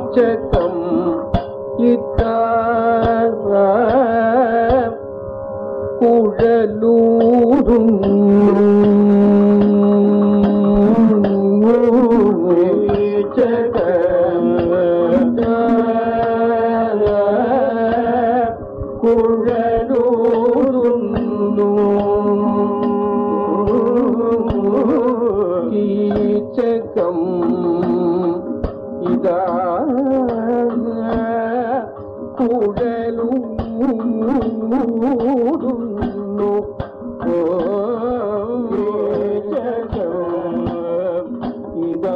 കീചകം ഇതാ കീചകം ഇതാ കുഴലൂടുന്നു ഇതാ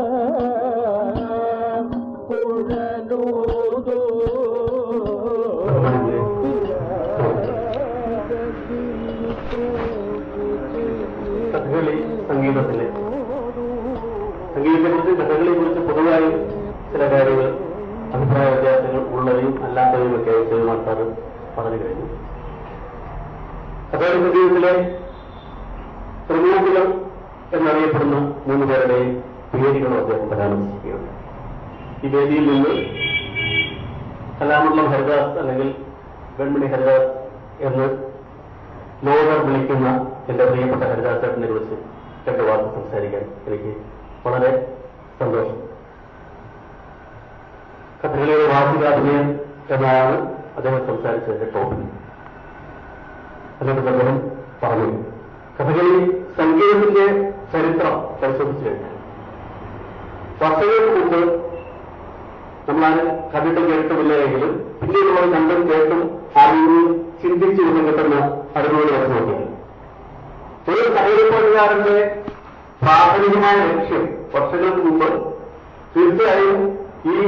കഥകളി സംഗീതത്തിലെ സംഗീതത്തെക്കുറിച്ച് കഥകളെ കുറിച്ച് പൊതുവായി ചില കാര്യങ്ങൾ അഭിപ്രായ വ്യത്യാസങ്ങൾ ഉള്ളവയും അല്ലാത്തവയും ഒക്കെ സേവമാൻ സാറ് പറഞ്ഞു കഴിഞ്ഞു കഥകളി സംഗീതത്തിലെ ത്രിമൂർത്തികൾ എന്നറിയപ്പെടുന്ന മൂന്ന് പേരുടെയും പേരുകളും അദ്ദേഹം പരാമർശിക്കുകയുണ്ട് ഈ വേദിയിൽ നിന്ന് കലാമണ്ഡലം ഹരിദാസ് അല്ലെങ്കിൽ വെൺമണി ഹരിദാസ് എന്ന് ലോകർ വിളിക്കുന്ന എന്റെ പ്രിയപ്പെട്ട ഹരിദാസേട്ടനെ കുറിച്ച് രണ്ട് വാക്ക് സംസാരിക്കാൻ എനിക്ക് വളരെ സന്തോഷം കഥകളിയുടെ വാർഷികാഭിനയം എന്നാണ് അദ്ദേഹം സംസാരിച്ചതിന്റെ ടോപ്പിക് അതിനെക്കുറിച്ച് അദ്ദേഹം പറഞ്ഞു കഥകളി സംഗീതത്തിന്റെ ചരിത്രം പരിശോധിച്ചു കഴിഞ്ഞാൽ വർഷങ്ങൾക്ക് മുമ്പ് നമ്മളാരും കണ്ടിട്ടും കേട്ടിട്ടുമില്ലെങ്കിലും പിന്നീട് നമ്മൾ കണ്ടും കേട്ടും അറിഞ്ഞും ചിന്തിച്ചു ഒന്നും കിട്ടുന്ന അറിവുകൾ വെച്ച് നോക്കിയാൽ ഒരു കഥകളിപ്പുകാരന്റെ പ്രാഥമികമായ ലക്ഷ്യം വർഷങ്ങൾക്ക് മുമ്പ് തീർച്ചയായും ഈ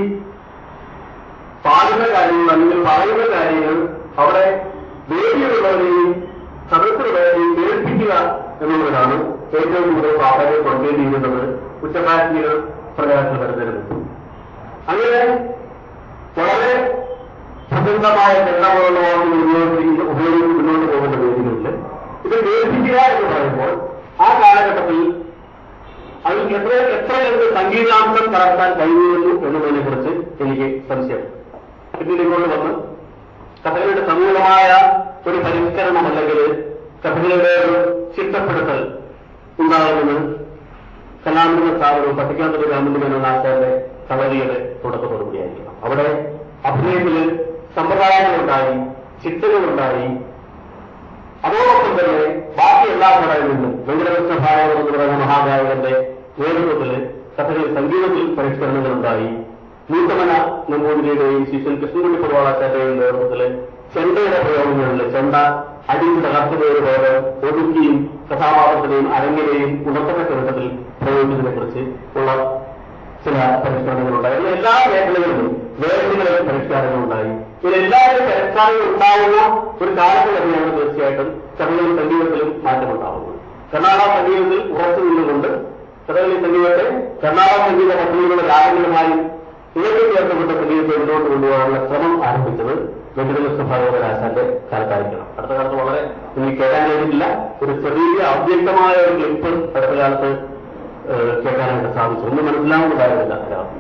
പാടുന്ന കാര്യങ്ങൾ അല്ലെങ്കിൽ പറയുന്ന കാര്യങ്ങൾ അവിടെ വേദിയുള്ളവരെയും സദസ്സുള്ളവരെയും കേൾപ്പിക്കുക എന്നുള്ളതാണ് ഏറ്റവും കൂടുതൽ പ്രാധാന്യം കൊടുക്കേണ്ടിയിരുന്നത് ഉച്ചഭാഷികൾ പ്രകാശനം വരുന്നതിന് അങ്ങനെ വളരെ സ്വതന്ത്രമായ ചെണ്ടമുള്ളവാദികൾ ഉപയോഗിച്ച് ഉപയോഗിച്ച് മുന്നോട്ട് പോകുന്ന വേദികളിൽ ഇത് കേൾപ്പിക്കുക എന്ന് പറയുമ്പോൾ ആ കാലഘട്ടത്തിൽ അതിൽ എത്ര എത്ര എന്ത് സംഗീതാംശം കലർത്താൻ കഴിയുന്നു എന്നതിനെ കുറിച്ച് എനിക്ക് സംശയം പിന്നീട് ഇങ്ങോട്ട് വന്ന് കഥകളുടെ സമൂലമായ ഒരു പരിഷ്കരണം അല്ലെങ്കിൽ കഥകളുടെ ഒരു ചിട്ടപ്പെടുത്തൽ ഉണ്ടാകുമെന്ന് കലാമൃത സ്ഥാപനവും പട്ടിക്കാന്തര രാമന്റെ എന്ന ആശാന്റെ കളരിയുടെ തുടക്കത്തോടുകൂടിയായിരിക്കണം അവിടെ അഭിനയത്തില് സമ്പ്രദായങ്ങളുണ്ടായി ചിട്ടകളുണ്ടായി അതോടൊപ്പം തന്നെ ബാക്കി എല്ലാ കടയിൽ നിന്നും വെങ്കടകൃഷ്ണ ഭാഗവതം എന്ന് പറയുന്ന മഹാഗായകന്റെ നേതൃത്വത്തിൽ കഥകളിൽ സംഗീതത്തിൽ പരിഷ്കരണങ്ങളുണ്ടായി നൂത്തമന നമ്പൂതിരിയുടെയും ശിഷ്യൻ കൃഷ്ണൻകുട്ടി പൊതുവാളാച്ചാന്റെയും നേതൃത്വത്തിൽ ചെണ്ടയുടെ പ്രയോഗങ്ങളിൽ ചെണ്ട അടിച്ച് തകർത്തുപോയ പോലെ ഒതുക്കിയും കഥാപാത്രത്തിനെയും അരങ്ങിനെയും ഉണർത്തപ്പെട്ട വിധത്തിൽ പ്രയോഗിച്ചതിനെ കുറിച്ച് ഉള്ള ചില പരിഷ്കരണങ്ങളുണ്ടായി അങ്ങനെ എല്ലാ മേഖലകളിലും വേദികളിലും പരിഷ്കാരങ്ങളുണ്ടായി ഇതിലെല്ലാവരും പരിഷ്കാരങ്ങൾ ഉണ്ടാവുന്ന ഒരു കാലത്ത് തന്നെയാണ് തീർച്ചയായിട്ടും കഥകളി സംഗീതത്തിലും മാറ്റമുണ്ടാവുന്നത് കർണാടക സംഗീതത്തിൽ ഉറച്ചു നിന്നുകൊണ്ട് കഥകളി സംഗീതത്തെ കർണാടക സംഗീത പദ്ധതികളുടെ രാഗങ്ങളുമായി ഇവർക്ക് ചേർത്തുകൊണ്ട് സംഗീതത്തെ മുന്നോട്ട് കൊണ്ടുപോകാനുള്ള ശ്രമം ആരംഭിച്ചത് വെങ്കടകൃഷ്ണ ഭാഗവതരാശാന്റെ കാലത്തായിരിക്കണം അടുത്ത കാലത്ത് വളരെ എനിക്ക് കേൾക്കാൻ കഴിഞ്ഞിട്ടില്ല ഒരു ചെറിയ അവ്യക്തമായ ഒരു ക്ലിപ്പ് അടുത്ത കാലത്ത് ഏഹ്, കേൾക്കാനായിട്ട് സാധിച്ചു ഒന്നും മനസ്സിലാവുന്നതായിരുന്നില്ല അതിനകത്ത്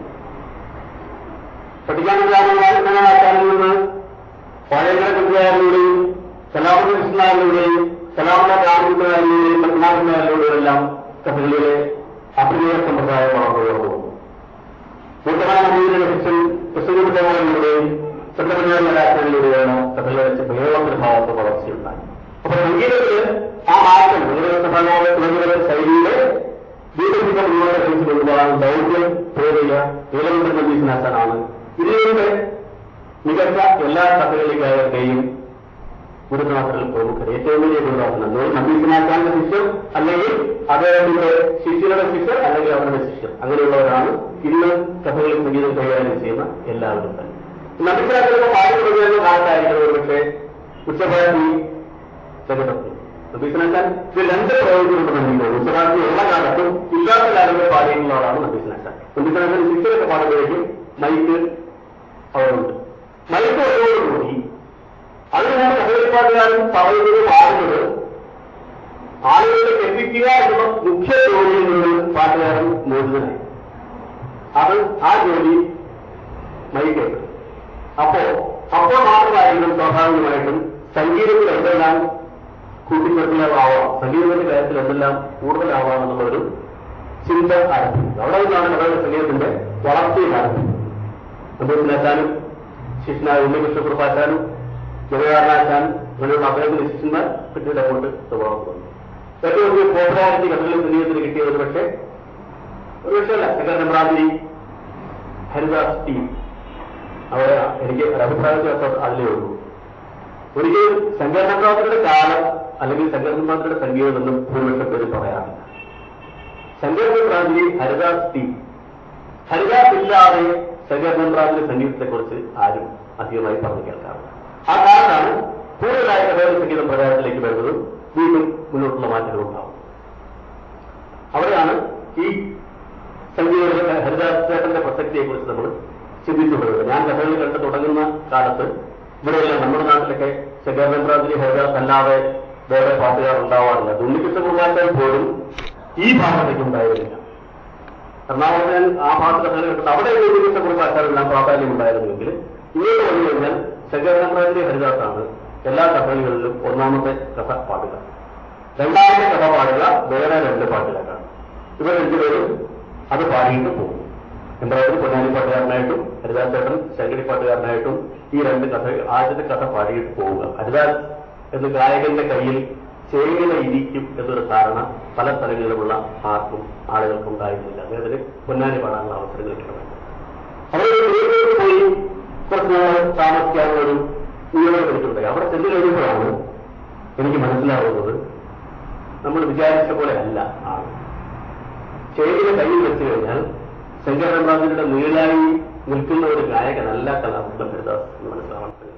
പഠിക്കാനുണ്ടാകുന്ന നിന്ന് പഴയകര കുട്ടികാരനിലൂടെയും കലാപതി കൃഷ്ണനാരിലൂടെയും കലാപന രാമകുമാരിലൂടെയും പത്മനാഭനാരിലൂടെയും എല്ലാം കഥകളിലെ അഭിനയ സമ്പ്രദായം വളർന്നു ഉയർന്നു വന്നു കൂട്ടമായ നമ്പൂതിരി ലഭിച്ചും കൃഷ്ണകുമാരിലൂടെയും ചന്ദ്രപഞ്ചാരിയിലൂടെയാണ് കഥകളിലെ മേളത്തിന്റെ ഭാഗത്ത് വളർച്ചയുണ്ടായി അപ്പൊ സംഗീതത്തില് ആ മാറ്റം വെങ്കടകൃഷ്ണ തുടങ്ങിയ ശൈലിയിലെ ദീപത്തിന്റെ മുന്നോട്ട് കഴിച്ചു കൊണ്ടുപോകാൻ ദൗത്യം പ്രേരിയ നീലകണ്ഠൻ നമ്പീശനാശാനാണ് ഇതിലൂടെ മികച്ച എല്ലാ കഥകളിക്കാരുടെയും ഗുരുനാഥരിൽ പ്രമുഖർ ഏറ്റവും വലിയ ഗുരുനാഥൻ നമ്പീശനാശാന്റെ ശിഷ്യർ അല്ലെങ്കിൽ അദ്ദേഹത്തിന്റെ ശിഷ്യരുടെ ശിഷ്യർ അല്ലെങ്കിൽ അവരുടെ ശിഷ്യർ അങ്ങനെയുള്ളവരാണ് ഇന്ന് കഥകളി സംഗീതം കൈകാര്യം ചെയ്യുന്ന എല്ലാവരും തന്നെ നമ്പീശനാശാനൊക്കെ പാടി തുടങ്ങിയ കാലത്തായിരിക്കണം ഒരു പക്ഷേ ഉച്ചഭാഷി രംഗത്തെത്തി നബീസനാക്കാൻ ഇത് രണ്ട് പ്രയോജനമുണ്ട് നൽകിയിട്ടുള്ളൂ ഉച്ചഭാഷി ഉള്ള കാലത്തും ഇല്ലാത്ത കാലങ്ങളിൽ പാടിയിട്ടുള്ള ആളാണ് നബീസനാക്കാൻ നബീസനാക്കാൻ ശിഷ്യരൊക്കെ പാടുമ്പോഴേക്കും മൈക്ക് അവരുണ്ട് മൈക്ക് ഒന്നോടുകൂടി അതിനാണ് കഥകളിപ്പാട്ടുകാരൻ പറയുന്നത് പാടുന്നത് ആളുകളിലേക്ക് എത്തിക്കുക എന്നുള്ള മുഖ്യ ജോലിയിൽ നിന്ന് പാട്ടുകാരൻ മോചിതനായി അത് ആ ജോലി നയിക്കുന്നത് അപ്പോ അപ്പോൾ മാത്രമായിരിക്കും സ്വാഭാവികമായിട്ടും സംഗീതത്തിൽ എന്തെല്ലാം കൂട്ടിച്ചേർക്കലാവാം സംഗീതത്തിന്റെ കാര്യത്തിൽ എന്തെല്ലാം കൂടുതലാവാം എന്നുള്ളൊരു ചിന്ത ആരംഭിക്കുന്നത് അവിടെ നിന്നാണ് കഥകളി സംഗീതത്തിന്റെ വളർച്ചയിൽ ആരംഭിക്കുന്നത് സന്തോഷിനാച്ചാനും ശിഷ്യനായ ഉണ്ണികൃഷ്ണ കുറുപ്പാച്ചാനും ജഗതാരനാച്ചാനും അങ്ങനെയുള്ള അദ്ദേഹത്തിന്റെ ശിഷ്യന്മാർ പിന്നീട് അങ്ങോട്ട് സ്വഭാവം വന്നു ഏറ്റവും കൂടുതൽ പോപ്പുലാരിറ്റി കഥകളി സംഗീതത്തിന് കിട്ടിയത് ഒരു പക്ഷേ ഒരു പക്ഷേ അല്ല ശങ്കരൻ ബ്രാന്തി ഹരിദാസ് ടീം അവരെ എനിക്ക് ഒരു അഭിപ്രായ വ്യത്യാസം അതിലേ ഉള്ളൂ ഒരിക്കലും ശങ്കരനമ്പ്രാന്തിയുടെ കാലം അല്ലെങ്കിൽ ശങ്കരനമ്പ്രാന്തിയുടെ സംഗീതം എന്നും ഭൂരിപക്ഷം പേര് പറയാറില്ല ശങ്കരനമ്പ്രാന്തി ഹരിദാസ് ടീം ഹരിദാസ് ഇല്ലാതെ ശങ്കരനമ്പ്രാന്തിന്റെ സംഗീതത്തെ കുറിച്ച് ആരും അധികമായി പറഞ്ഞു കേൾക്കാറില്ല ആ കാലത്താണ് കൂടുതലായി കഥകളി സംഗീതം പ്രചാരത്തിലേക്ക് വരുന്നതും വീണ്ടും മുന്നോട്ടുള്ള മാറ്റങ്ങൾ ഉണ്ടാവും അവിടെയാണ് ഈ സംഗീത ഹരിദാസ് ചേട്ടന്റെ പ്രസക്തിയെ കുറിച്ച് നമ്മൾ ചിന്തിച്ചുകൊണ്ടിരുന്നത് ഞാൻ കഥകളി കണ്ട് തുടങ്ങുന്ന കാലത്ത് ഇവിടെയെല്ലാം നമ്മുടെ നാട്ടിലൊക്കെ ശങ്കരനമ്പ്രാന്തിരി ഹരിദാസ് അല്ലാതെ വേറെ പാട്ടുകാർ ഉണ്ടാവാറില്ല ഉണ്ണികൃഷ്ണ കുർബാച്ചാൻ പോലും ഈ ഭാഗത്തേക്ക് ഉണ്ടായിരുന്നില്ല എറണാകുളത്ത് ഞാൻ ആ ഭാഗത്ത് കഥകളി കണ്ടിട്ട് അവിടെ ഉണ്ണികൃഷ്ണ കുർബാച്ചാരെല്ലാം പ്രാധാന്യം ഉണ്ടായിരുന്നുവെങ്കിൽ ഇങ്ങോട്ട് വന്നു കഴിഞ്ഞാൽ ശങ്കരനമ്പ്രാന്തിരി ഹരിദാസാണ് എല്ലാ കഥകളികളിലും ഒന്നാമത്തെ കഥ പാടുക രണ്ടാമത്തെ കഥ പാടുക വേറെ രണ്ട് പാട്ടുകാരാണ് ഇവർ രണ്ടുപേരും അത് പാടിയിട്ട് പോകും എന്തായാലും പൊന്നാനി പാട്ടുകാരനായിട്ടും ഹരിദാസ് ചേട്ടൻ ശങ്കരി പാട്ടുകാരനായിട്ടും ഈ രണ്ട് കഥ ആദ്യത്തെ കഥ പാടിയിട്ട് പോവുക ഹരിദാസ് എന്ന ഗായകന്റെ കയ്യിൽ ചേങ്ങനെ ഇരിക്കും എന്നൊരു ധാരണ പല സ്ഥലങ്ങളിലുമുള്ള ആർക്കും ആളുകൾക്കും ഉണ്ടായിരുന്നില്ല അദ്ദേഹത്തിന് പൊന്നാനി പാടാനുള്ള അവസരങ്ങൾ കിട്ടണം അവിടെ വീട്ടിലേക്ക് പോയി കുറച്ച് നാൾ താമസിക്കാനുള്ള ഒരു നിയമം എടുത്തിട്ടുണ്ട് അവിടെ ചെന്ന് കഴിയുമ്പോഴാണ് എനിക്ക് മനസ്സിലാവുന്നത് നമ്മൾ വിചാരിച്ച പോലെ അല്ല ആണ് ചേരിയുടെ കയ്യിൽ വെച്ച് കഴിഞ്ഞാൽ ശങ്കരനമ്പ്രാന്തിയുടെ നീളായി നിൽക്കുന്ന ഒരു ഗായകനല്ല കലാഭൂഷണ ഹരിദാസ് എന്ന് മനസ്സിലാവാൻ കഴിയും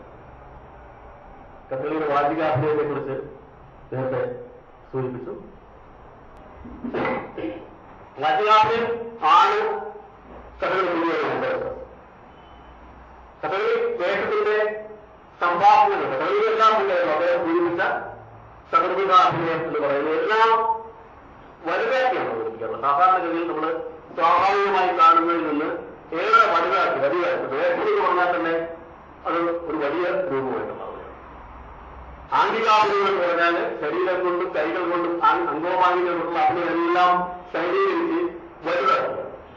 കഥകളിയുടെ വാചികാഭിനയത്തെ കുറിച്ച് നേരത്തെ സൂചിപ്പിച്ചു വാചികാഭിനയം ആണ് കഥകളി മുഴുവൻ കഥകളി വേഷത്തിന്റെ സംഭാഷണങ്ങൾ കഥകളിയെല്ലാം ഉണ്ടായിരുന്നു അദ്ദേഹം സൂചിപ്പിച്ച സഹൃദാഭിനയം എന്ന് പറയുന്നത് എല്ലാം വലുതാക്കിയാണ് അവതരിപ്പിക്കാറുള്ളത് സാധാരണഗതിയിൽ നമ്മൾ സ്വാഭാവികമായി കാണുന്നതിൽ നിന്ന് ഏറെ വലുതാക്കി വലുതാക്കി വേഷം എന്ന് പറഞ്ഞാൽ തന്നെ അത് ഒരു വലിയ രൂപമായിട്ട് മാറുകയാണ് ആംഗികാഭിനയം എന്ന് പറഞ്ഞാൽ ശരീരം കൊണ്ടും കൈകൾ കൊണ്ടും അങ് അംഗോപാംഗികൾ കൊണ്ടുള്ള അഭിനയെല്ലാം ശൈലീകരിച്ച് വലുതാക്കുക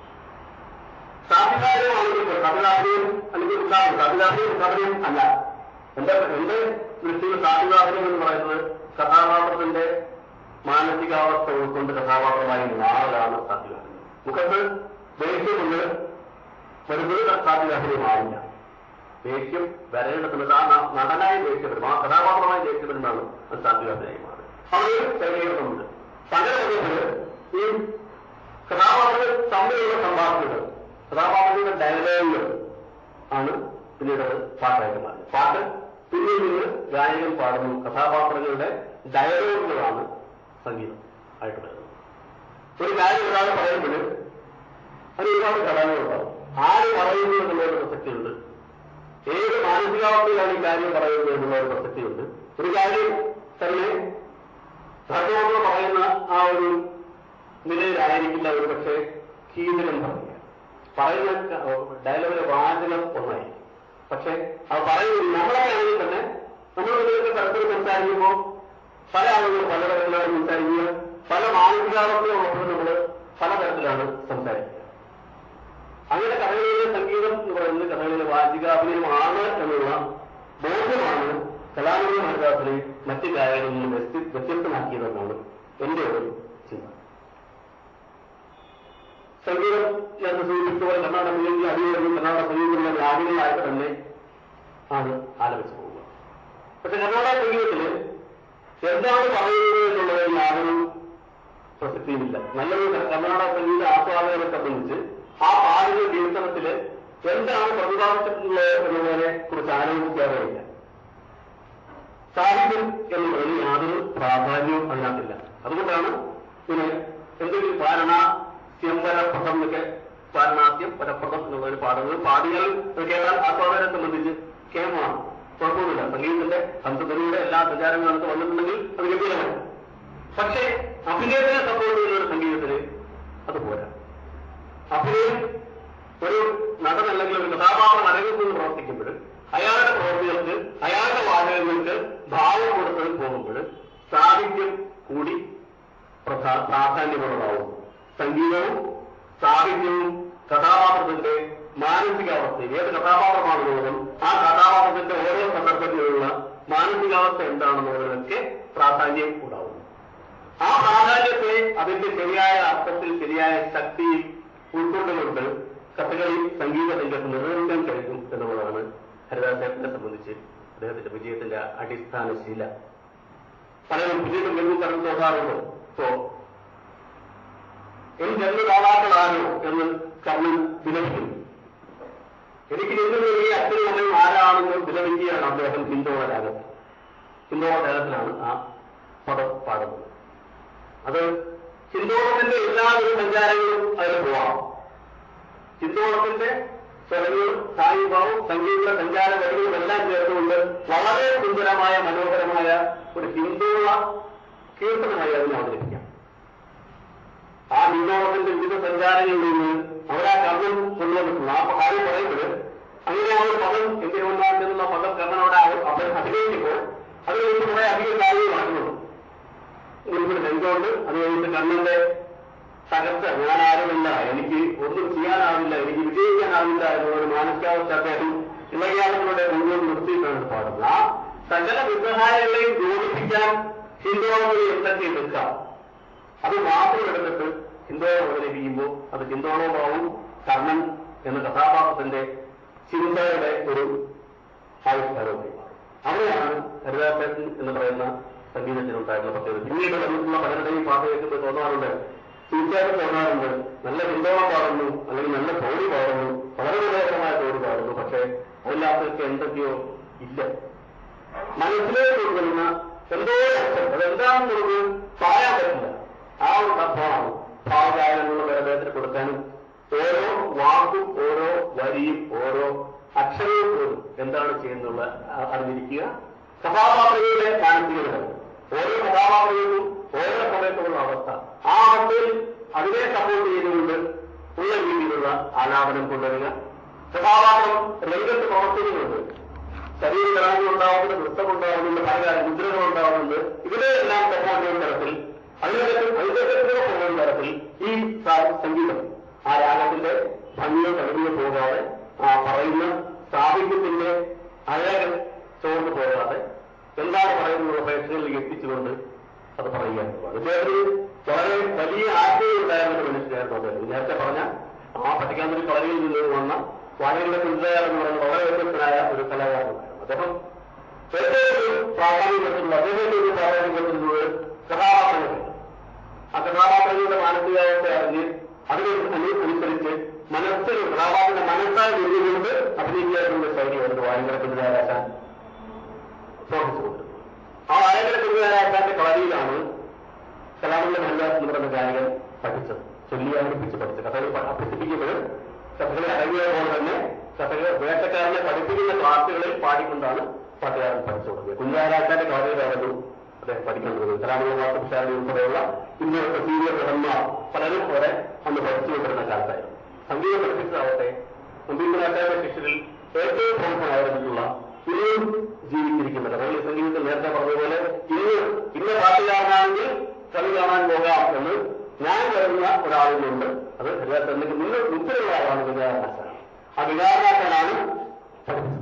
സാധികാരമാണെങ്കിൽ കഥകാഭിനയം അല്ലെങ്കിൽ ഉണ്ടാകും കഥകാഭിനയം കഥയും അല്ല എന്റെ എന്റെ ദൃഷ്ടിയിൽ സാധികാഭിനയം എന്ന് പറയുന്നത് കഥാപാത്രത്തിന്റെ മാനസികാവസ്ഥ ഉൾക്കൊണ്ട് കഥാപാത്രമായി മാറലാണ് സാധ്യത മുഖത്ത് ദേഷ്യമുണ്ട് വരുന്നത് സാധ്യതാഭിനയമാവില്ല ദേഷ്യം വരേണ്ടതുണ്ട് ആ ന- നടനായി ദേഷ്യപ്പെടും ആ കഥാപാത്രമായി ദേഷ്യപ്പെടുന്നതാണ് അത് സാധ്യതാഭിനയമായി മാറുന്നത് അവിടെ ശരീരമുണ്ട് പല സമയത്ത് ഈ കഥാപാത്രങ്ങൾ തമ്മിലുള്ള സംഭാഷണങ്ങൾ കഥാപാത്രങ്ങളുടെ ഡയലോഗുകൾ ആണ് പിന്നീട് അത് പാട്ടായിട്ട് മാറുന്നത് പാട്ട് പിന്നീട് നിന്ന് ഗായകൻ പാടുന്നു കഥാപാത്രങ്ങളുടെ ഡയലോഗുകളാണ് സംഗീതം ആയിട്ട് വരുന്നത് ഒരു കാര്യം ഒരാൾ പറയുമ്പോൾ അത് ഒരുപാട് ഘടകങ്ങളുണ്ടാവും ആര് പറയുന്നു എന്നുള്ളൊരു പ്രസക്തിയുണ്ട് ഏത് മാനസികാവസ്ഥയിലാണ് ഈ കാര്യം പറയുന്നത് എന്നുള്ള ഒരു പ്രസക്തിയുണ്ട് ഒരു കാര്യം തന്നെ ഭഗവത് പറയുന്ന ആ ഒരു നിലയിലായിരിക്കില്ല ഒരു പക്ഷേ കീതനം പറയുക പറയുന്ന ഡയലോഗിലെ വാചകം ഒന്നായി പക്ഷെ അത് പറയുന്നത് നമ്മളെ ആണെങ്കിൽ തന്നെ നമ്മൾ ഇതിലൊക്കെ പരസ്പരം സംസാരിക്കുമ്പോൾ പല ആളുകളും പല തരത്തിലാണ് സംസാരിക്കുക പല മാനസികാവസ്ഥയോടൊപ്പം നമ്മൾ പലതരത്തിലാണ് സംസാരിക്കുക അങ്ങനെ കഥകളിലെ സംഗീതം എന്ന് പറയുന്നത് കഥകളിലെ വാചികാഭിനയമാണ് എന്നുള്ള ബോധ്യമാണ് കലാമണി ഹരിദാസിനെ മറ്റ് ഗായകരിൽ നിന്ന് വ്യത്യ- വ്യത്യസ്തമാക്കിയതെന്നാണ് എന്റെ ഒരു ചിന്ത സംഗീതം ഞാൻ സൂചിപ്പിച്ചപോലെ കർണാടക സംഗീതത്തിൽ അടിയൊരു കർണാടക സംഗീതത്തിലെ രാഗങ്ങളായിട്ട് തന്നെ ആണ് ആലപിച്ചു പോവുക പക്ഷെ കർണാടക സംഗീതത്തില് എന്താണ് പറയുന്നത് എന്നുള്ളതിൽ യാതൊരു പ്രസക്തിയുമില്ല നല്ലൊരു കർണാടക സംഗീത ആസ്വാദകരെ സംബന്ധിച്ച് ആ പാടുന്ന കീർത്തനത്തില് എന്താണ് പ്രതിപാദിച്ചിട്ടുള്ളത് എന്നുള്ളതിനെ കുറിച്ച് ആലോചിക്കാറില്ല സാഹിത്യം എന്നുള്ളതിന് യാതൊരു പ്രാധാന്യവും അതിനകത്തില്ല അതുകൊണ്ടാണ് പിന്നെ എന്തെങ്കിലും പാരണ സ്യംവരപ്രദം എന്നൊക്കെ പാരണാസ്യം പരപ്രദം എന്നുള്ളൊരു പാടുന്നത് പാടിയാൽ അത് കേട്ടാൽ ആസ്വാദകരെ സംബന്ധിച്ച് കേമമാണ് കുഴപ്പമൊന്നുമില്ല സംഗീതത്തിന്റെ സംസ്കൃതിയുടെ എല്ലാ സഞ്ചാരങ്ങളും നമുക്ക് വന്നിട്ടുണ്ടെങ്കിൽ അത് ഗംഭീരമാണ് പക്ഷേ അഭിനയത്തിനെ സപ്പോർട്ട് ചെയ്യുന്ന ഒരു സംഗീതത്തിന് അത് പോരാ അഭിനയം ഒരു നടൻ അല്ലെങ്കിൽ ഒരു കഥാപാത്രം അരങ്ങ പ്രാധാന്യമുള്ളതാവും സംഗീതവും സാഹിത്യവും കഥാപാത്രത്തിന്റെ മാനസികാവസ്ഥ ഏത് കഥാപാത്രമാണെന്നുള്ളതും ആ കഥാപാത്രത്തിന്റെ ഓരോ സന്ദർഭത്തിലുള്ള മാനസികാവസ്ഥ എന്താണെന്നുള്ളതിനൊക്കെ പ്രാധാന്യം ഉണ്ടാവും ആ പ്രാധാന്യത്തെ അതിന്റെ ശരിയായ അർത്ഥത്തിൽ ശരിയായ ശക്തിയിൽ ഉൾക്കൊണ്ടുകൊണ്ട് കഥകളി സംഗീത രംഗത്ത് നിലനിൽക്കാൻ കഴിയും എന്നുള്ളതാണ് ഹരിദാസേട്ടനെ സംബന്ധിച്ച് അദ്ദേഹത്തിന്റെ വിജയത്തിന്റെ അടിസ്ഥാന ശീല പലരും വിജയം എന്ന് കടന്നു നോക്കാറുണ്ട് ഇപ്പോ എനിക്ക് രണ്ട് ദാതാക്കളാരോ എന്ന് കർണൻ വിലപിക്കുന്നു എനിക്ക് നിന്ന് ഈ അച്ഛനും അമ്മയും ആരാണെന്ന് വിലപിക്കുകയാണ് അദ്ദേഹം ഹിന്ദോള രാഗത്തിൽ ഹിന്ദോള രാഗത്തിലാണ് ആ പദം പാടുന്നത് അത് ഹിന്ദോളത്തിന്റെ എല്ലാവിധ സഞ്ചാരങ്ങളും അതിൽ പോവാം ഹിന്ദോളത്തിന്റെ സ്വരങ്ങളും സായുഭാവും സംഗീത സഞ്ചാര വഴികളും എല്ലാം ചേർത്തുകൊണ്ട് വളരെ സുന്ദരമായ മനോഹരമായ ഒരു ഹിന്ദോള കീർത്തനമായി അതിനെ അവതരിപ്പിക്കാം ആ ഹിന്ദോളത്തിന്റെ വിവിധ സഞ്ചാരങ്ങളിൽ നിന്ന് അവരാ കർമ്മം കൊണ്ടുവന്നിട്ടുണ്ട് ആ കാര്യം പറയുന്നത് അങ്ങനെ ആ ഒരു പദം എന്റെ ഒന്നാമെന്നുള്ള പദം കർമ്മനോട് അവർ അഭിനയിക്കുമ്പോൾ അതിൽ നിന്ന് കുറെ അധികം കാര്യങ്ങൾ നടക്കുന്നുണ്ട് മുൻപിൽ നെഞ്ചോണ്ട് അത് കഴിഞ്ഞിട്ട് കണ്ണന്റെ തകർച്ച ഞാൻ ആരുമില്ല എനിക്ക് ഒന്നും ചെയ്യാനാവില്ല എനിക്ക് വിജയിക്കാനാവില്ല എന്നുള്ളൊരു മാനസികാവസ്ഥ അദ്ദേഹം ഇളയാളുകളുടെ മുന്നോട്ട് നിർത്തിയിട്ടാണ് പാടുന്നത് ആ സകല വിഗ്രഹായങ്ങളെയും ജോലിപ്പിക്കാൻ ഹിന്ദുവാണി എന്തൊക്കെ എടുക്കാം അത് മാത്രം എടുത്തിട്ട് ഹിന്ദുവെ അവതരിപ്പിക്കുമ്പോൾ അത് ഹിന്ദോളമാവും കർണൻ എന്ന കഥാപാത്രത്തിന്റെ ചിന്തയുടെ ഒരു ആവിഷ്കാരവും അവിടെയാണ് ഹരിദാസൻ എന്ന് പറയുന്ന സംഗീതത്തിനുണ്ടായിരുന്ന പ്രത്യേകത പിന്നീട് വന്നിട്ടുള്ള പലരുടെയും പാട്ട് കേൾക്കുമ്പോൾ തോന്നാറുണ്ട് തീർച്ചയായിട്ടും തോന്നാറുണ്ട് നല്ല ഹിന്ദോളം പാടുന്നു അല്ലെങ്കിൽ നല്ല തോടി പാടുന്നു വളരെ മനോഹരമായ തോടി പാടുന്നു പക്ഷേ അതിനകത്തൊക്കെ എന്തൊക്കെയോ ഇല്ല മനസ്സിലേക്ക് കൊണ്ടുവരുന്ന എന്തോ അർത്ഥം അതെന്താണെന്നുള്ളത് പറയാൻ പറ്റില്ല ആ ഒരു സംഭവമാണ് ഭാവഗായനം എന്നുള്ള വേദത്തിൽ കൊടുക്കാനും ഓരോ വാക്കും ഓരോ വരിയും ഓരോ അക്ഷരവും പോലും എന്താണ് ചെയ്യുന്നുള്ള ആ- അറിഞ്ഞിരിക്കുക കഥാപാത്രങ്ങളുടെ മാനസികത ഓരോ കഥാപാത്രങ്ങൾക്കും ഓരോ സമയത്തുള്ള അവസ്ഥ ആ അവസ്ഥയിൽ അതിനെ സപ്പോർട്ട് ചെയ്തുകൊണ്ട് ഉള്ള രീതിയിലുള്ള ആലാപനം കൊണ്ടുവരിക കഥാപാത്രം രംഗത്ത് പ്രവർത്തിക്കുന്നുണ്ട് ശരീരഘടനകൾ ഉണ്ടാവുന്നുണ്ട് നൃത്തം ഉണ്ടാവുന്നുണ്ട് പല കാര്യം മുദ്രകൾ ഉണ്ടാവുന്നുണ്ട് ഇവരെല്ലാം സപ്പോർട്ട് ചെയ്യുന്ന തരത്തിൽ അതിനകത്ത് അതിനകത്ത് പോകുന്ന തരത്തിൽ ഈ സ- സംഗീതം ആ രാഗത്തിന്റെ ഭംഗിയോ തകടിയോ പോകാതെ ആ പറയുന്ന സാഹിത്യത്തിന്റെ അഴകൻ ചോർന്നു പോകാതെ എന്താണ് പറയുന്നത് പ്രേക്ഷകരിലേക്ക് എത്തിച്ചുകൊണ്ട് അത് പറയുക അദ്ദേഹത്തിന് വളരെ വലിയ ആശയം ഉണ്ടായിരുന്ന ഒരു മനുഷ്യനായിരുന്നു അദ്ദേഹം നേരത്തെ പറഞ്ഞ ആ പട്ടിക്കാന്തിരി കളരിയിൽ നിന്ന് വന്ന വാഴയുടെ കുഞ്ചായ എന്ന് പറയുന്ന വളരെ വ്യത്യസ്തനായ ഒരു കലാകാരനായിരുന്നു അദ്ദേഹം ഏറ്റവും ഒരു പ്രാധാന്യം കൊടുക്കുന്നത് അദ്ദേഹത്തിന്റെ ഒരു പ്രാധാന്യം കൊടുക്കുന്നത് കഥാപാത്രങ്ങൾ ആ കഥാപാത്രങ്ങളുടെ മാനസികാവസ്ഥ അറിഞ്ഞ് അതിനെ അനു- അനുസരിച്ച് മനസ്സിൽ കഥാപാത്രത്തിന്റെ മനസ്സായി നിന്നുകൊണ്ട് അഭിനയിക്കാനുള്ള ശൈലിയായിരുന്നു വായങ്കര കുഞ്ചാരാശാൻ പ്രവർത്തിച്ചുകൊണ്ട് ആ വായങ്കര കുഞ്ചാരാശാന്റെ കളരിയിലാണ് കലാമണ്ഡല ഹരിദാസ് എന്ന് പറയുന്ന ഗായകൻ പഠിച്ചത് ചൊല്ലി അവതരിപ്പിച്ച് പഠിച്ചത് കഥകൾ പ- അഭ്യസിപ്പിക്കുമ്പോഴും കഥകളെ അടങ്ങിയ പോലെ തന്നെ കഥകൾ വേഷക്കാരനെ പഠിപ്പിക്കുന്ന ക്ലാസുകളിൽ പാടിക്കൊണ്ടാണ് പാട്ടുകാരൻ പഠിച്ചു തുടങ്ങിയത് കുഞ്ഞാരാശാന്റെ കളരിയിലായിരുന്നു അദ്ദേഹം പഠിക്കാൻ തുടങ്ങിയത് കലാമണ്ഡല വാർത്തപിഷാരി ഉൾപ്പെടെയുള്ള ഇന്നത്തെ സീനിയർ നടന്മാർ പലരും വരെ അന്ന് പഠിച്ചുകൊണ്ടിരുന്ന കാലത്തായിരുന്നു സംഗീതം പഠിപ്പിച്ചതാവട്ടെ നമ്പീന്ദ്രനാഥാന്റെ ശിഷ്യരിൽ ഏറ്റവും പ്രമുഖനായിരുന്നിട്ടുള്ള ഇനിയും ജീവിച്ചിരിക്കുന്നത് പള്ളി സംഗീതത്തിൽ നേരത്തെ പറഞ്ഞതുപോലെ ഇന്ന് ഇന്ന പാട്ടുകാരനാണെങ്കിൽ കളി കാണാൻ പോകാം എന്ന് ഞാൻ കരുതുന്ന ഒരാളുകളുണ്ട് അത് ഹരിദാസന്റെ മുന്നിൽ മുമ്പിലുള്ള ആളാണ് വികാരനാശാൻ ആ വികാരനാശാനാണ് പഠിച്ചത്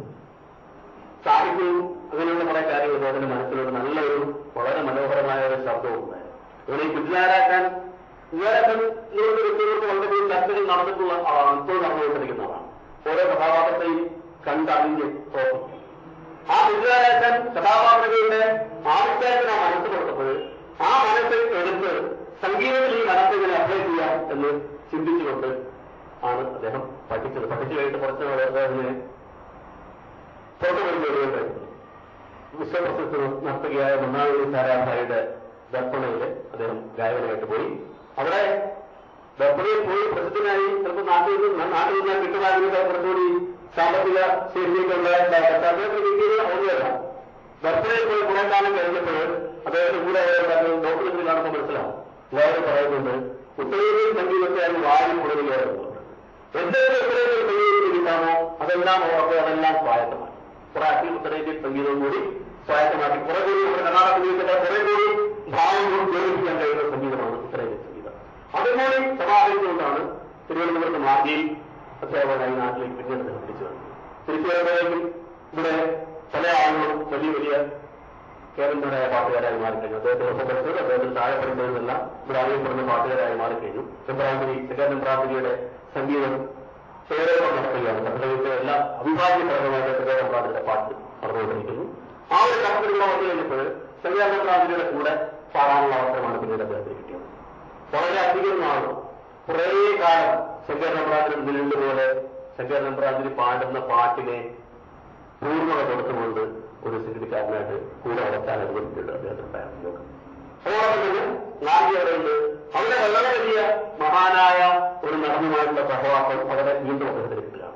സാഹിത്യവും അങ്ങനെയുള്ള കുറെ കാര്യങ്ങൾ അദ്ദേഹത്തിന്റെ മനസ്സിലൊരു നല്ലൊരു വളരെ മനോഹരമായ ഒരു ശബ്ദവും ഉണ്ടായിരുന്നു ഇവിടെ ഈ കുഞ്ഞാരാക്കാൻ കുഞ്ഞാരാക്കാൻ എന്നുള്ള വ്യക്തികൾക്ക് വളരെയധികം ചർച്ചകൾ നടന്നിട്ടുള്ള ആളാണ് ഇപ്പോൾ നടന്നുകൊണ്ടിരിക്കുന്ന ആളാണ് ഓരോ കഥാപാത്രത്തെയും കണ്ടറിഞ്ഞ് പ്രവർത്തിക്കും ആ കുഞ്ഞാരാക്കാൻ കഥാപാത്രങ്ങളുടെ ആവിഷ്കാരത്തിന് ആ മനസ്സ് കൊടുത്തപ്പോൾ ആ മനസ്സ് എടുത്ത് സംഗീതത്തിൽ ഈ മനസ്സിനെ അപ്ലൈ ചെയ്യാം എന്ന് ചിന്തിച്ചുകൊണ്ട് ആണ് അദ്ദേഹം പഠിച്ചത് പഠിച്ചു കഴിഞ്ഞിട്ട് കുറച്ച് നാൾ അദ്ദേഹത്തിന് പുറത്തുവരുന്ന ഒരു വിശ്വപ്രസിദ്ധ നർത്തകിയായ മണ്ണാകുളി സാരാഭായിയുടെ ദർപ്പണയിൽ അദ്ദേഹം ഗായകനായിട്ട് പോയി അവിടെ ദർപ്പണയിൽ പോയി പ്രസിദ്ധനായി ചിലപ്പോൾ നാട്ടിൽ നിന്ന് നാട്ടിൽ നിന്നാൽ കിട്ടുമായിരുന്നത് കുറച്ചുകൂടി സാമ്പത്തിക ശേഷിയൊക്കെ ഉണ്ടായിട്ടുണ്ടാകും പക്ഷെ അദ്ദേഹത്തിന് കിട്ടിയത് ഔദ്യോഗിക ദർപ്പണയിൽ പോയി കുറെ കാലം കഴിഞ്ഞപ്പോൾ അദ്ദേഹത്തിന് കൂടെ ഡോക്ടറിൽ കാണുമ്പോൾ മനസ്സിലാവും എല്ലാവരും പറയുന്നുണ്ട് ഉത്തരേന്ത്യൻ സംഗീതത്തെയാണ് വാരി കൂടുതലായിരുന്നു എന്തെങ്കിലും ഉത്തരേന്ത്യൻ സംഗീതത്തിൽ കിട്ടാമോ അതെല്ലാം ഓർമ്മ അതെല്ലാം സ്വായത്തമാണ് കുറെ അഖിൽ ഉത്തരേന്ത്യൻ സംഗീതവും കൂടി സ്വായത്തമാക്കി കുറെ കൂടി നമ്മുടെ കർണാടക സംഗീതത്തിന്റെ കുറെ കൂടി ഭാവം കൂടി ജോലിപ്പിക്കാൻ കഴിയുന്ന സംഗീതമാണ് ഉത്തരേന്ത്യൻ സംഗീതം അതുകൂടി സമാഹരിച്ചുകൊണ്ടാണ് തിരുവനന്തപുരത്ത് മാർഗിയിൽ അധ്യാപകനായി നാട്ടിലേക്ക് പിന്നീട് അദ്ദേഹം തിരിച്ചു വന്നത് തിരിച്ചു വരുമ്പോഴേക്കും ഇവിടെ പല ആളുകളും വലിയ വലിയ കേരളീയരായ പാട്ടുകാരായി മാറിക്കഴിഞ്ഞു അദ്ദേഹത്തെ ഒപ്പം പഠിച്ചത് അദ്ദേഹത്തിന് താഴെ പഠിച്ചതെല്ലാം ഇവിടെ അറിയപ്പെടുന്ന പാട്ടുകാരായി മാറിക്കഴിഞ്ഞു ചെമ്പ്രാന്തിരി ചെമ്പ്രാന്തിരിയുടെ സംഗീതം ഏറെക്കുറെ നടക്കുകയാണ് കഥകളിയുടെ എല്ലാ അവിഭാജ്യ ഘടകമായിട്ട് ചെമ്പ്രാന്തിരിയുടെ പാട്ട് നടന്നുകൊണ്ടിരിക്കുന്നു ആ ഒരു കഥകളിലൂടെ വന്നു കഴിഞ്ഞപ്പോൾ ചെമ്പ്രാന്തിരിയുടെ കൂടെ പാടാനുള്ള അവസരമാണ് പിന്നീട് അദ്ദേഹത്തിന് കിട്ടിയത് വളരെ അധികം നാൾ കുറേ കാലം ശങ്കർ നമ്പ്രാന്തിരി നിലവിലുപോലെ ശങ്കർ നമ്പ്രാന്തിരി പാടുന്ന പാട്ടിനെ പൂർണ്ണത കൊടുത്തുകൊണ്ട് ഒരു സിനിമക്കാരനായിട്ട് കൂടെ വളർത്താൻ അനുവദിച്ചിട്ടുണ്ട് അദ്ദേഹത്തിനുണ്ടായിരുന്നു യോഗം അതോടൊപ്പം തന്നെ നാരികരുണ്ട് അവിടെ വളരെ വലിയ മഹാനായ ഒരു നടനുമായിട്ടുള്ള സഹവാസം വളരെ വീണ്ടും അദ്ദേഹത്തിന് കിട്ടുകയാണ്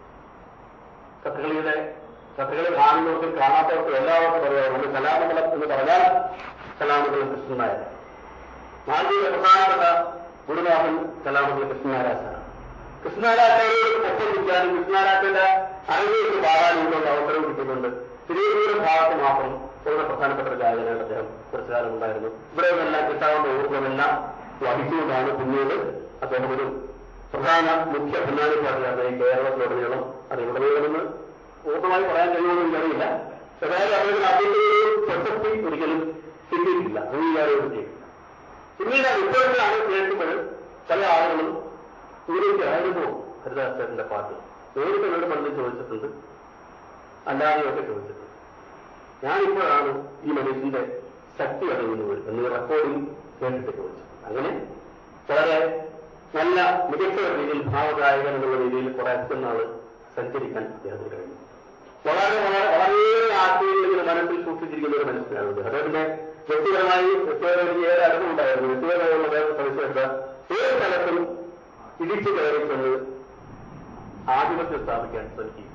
കഥകളിയുടെ കഥകളി കാണുന്നവർക്കും കാണാത്തവർക്കും എല്ലാവർക്കും അറിയാം ഒന്ന് കലാമംഗലം എന്ന് പറഞ്ഞാൽ കലാമംഗലം കൃഷ്ണനായ നാടിയുടെ പ്രധാനപ്പെട്ട ഗുരുനാഥൻ കലാമംഗലം കൃഷ്ണനാരാശാണ് കൃഷ്ണനാരാശയോട് ഒപ്പം നിൽക്കാനും കൃഷ്ണനാരാശന്റെ അറിവിലേക്ക് പാടാനുള്ള അവസരവും കിട്ടുന്നുണ്ട് തിരുവനന്തപുരം ഭാഗത്ത് മാത്രം വളരെ പ്രധാനപ്പെട്ട ഒരു ഗായകനായിട്ട് അദ്ദേഹം കുറച്ചു കാലം ഉണ്ടായിരുന്നു ഇവിടെ നിന്നെല്ലാം കിട്ടാവുന്ന ഊർജ്ജമെല്ലാം വഹിച്ചുകൊണ്ടാണ് പിന്നീട് അദ്ദേഹം ഒരു പ്രധാന മുഖ്യ ഭിന്നാനുപാതിയാണ് ഈ കേരളത്തിലുടനീളം അത് ഉടനീളമെന്ന് പൂർണ്ണമായി പറയാൻ കഴിയുമെന്ന് എനിക്കറിയില്ല ഏതായാലും അദ്ദേഹത്തിന് അതിന്റെ ഒരു പ്രസക്തി ഒരിക്കലും കിട്ടിയിട്ടില്ല അംഗീകാരം കിട്ടിയിട്ടില്ല പിന്നീട് ഇപ്പോഴാണ് കേൾക്കുമ്പോൾ പല ആളുകളും ഇവരേക്കായിരുന്നു ഹരിദാസേട്ടന്റെ പാട്ട് നേരിട്ട് എന്നോട് പണ്ടും ചോദിച്ചിട്ടുണ്ട് അല്ലാതെയൊക്കെ ചോദിച്ചിട്ടുണ്ട് ഞാനിപ്പോഴാണ് ഈ മനുഷ്യന്റെ ശക്തി അറിയുന്നത് എന്ന് റെക്കോർഡിംഗ് കേട്ടിട്ട് ചോദിച്ചു അങ്ങനെ വളരെ നല്ല മികച്ച ഒരു രീതിയിൽ ഭാവഗായകൻ എന്നുള്ള രീതിയിൽ കുറെ അധികം നാള് സഞ്ചരിക്കാൻ അദ്ദേഹത്തിന് കഴിഞ്ഞു വളരെ വളരെ വളരെയേറെ ആശയങ്ങൾ ഇങ്ങനെ മനസ്സിൽ സൂക്ഷിച്ചിരിക്കുന്ന ഒരു മനുഷ്യനാണ് അദ്ദേഹത്തിന്റെ വ്യക്തിപരമായി വ്യക്തിപരമായി ഏറെ അറിവുണ്ടായിരുന്നു വ്യക്തിപരമായുള്ള അദ്ദേഹം സവിശേഷത ഏത് സ്ഥലത്തും ഇടിച്ചു കയറി ചെന്ന് ആധിപത്യം സ്ഥാപിക്കാൻ ശ്രമിക്കുക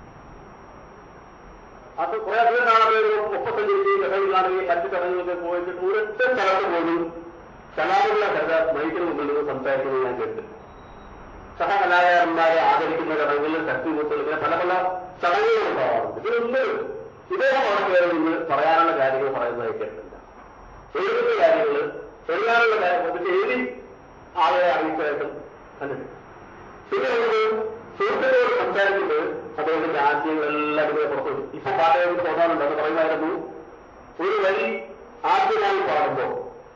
അത് കുറെ അധികം കാണുകയും മുപ്പത്തഞ്ച് രൂപയും കഥകൾ കാണുകയും മറ്റു ചടങ്ങുകൾക്ക് പോയിട്ട് ഒരൊറ്റ സ്ഥലത്ത് പോലും കലാപുള്ള കഥ മൈക്കിന് മുമ്പിൽ നിന്ന് സംസാരിക്കുന്നത് ഞാൻ കേട്ടില്ല സഹകലാകാരന്മാരെ ആദരിക്കുന്ന ചടങ്ങുകളിൽ ശക്തി കൂട്ടൽ ഇങ്ങനെ പല പല ചടങ്ങുകൾ ഉണ്ടാവാറുണ്ട് ഇതിലൊന്നും ഇദ്ദേഹം അവിടെ കയറി നിന്ന് പറയാനുള്ള കാര്യങ്ങൾ പറയുന്നതായി കേട്ടില്ല എഴുതുന്ന കാര്യങ്ങൾ എഴുതാനുള്ള കാര്യങ്ങൾ പക്ഷെ എഴുതി ആളെ അറിയിച്ചതായിട്ടും കണ്ടിട്ടില്ല പിന്നെ നമുക്ക് സുഹൃത്തുക്കളോട് സംസാരിക്കുമ്പോൾ അദ്ദേഹത്തിന്റെ ആശയങ്ങളെല്ലാം ഇവിടെ പുറത്തു വരും. ഇപ്പൊ പാട്ടുകാർക്ക് തോന്നാറുണ്ട് അത് പറയുമായിരുന്നു ഒരു വരി ആദ്യമായി പാടുമ്പോൾ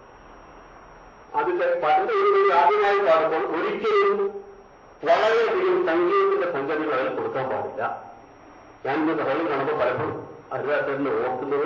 അതിന്റെ പണ്ട് ഒരു വരി ആദ്യമായി പാടുമ്പോൾ ഒരിക്കലും വളരെയധികം സംഗീതത്തിന്റെ സംഗതികൾ അതിൽ കൊടുക്കാൻ പാടില്ല ഞാൻ ഇന്ന് സഭയിൽ കാണുമ്പോൾ പലപ്പോഴും ഹരിദാസനെ ഓർക്കുന്നത്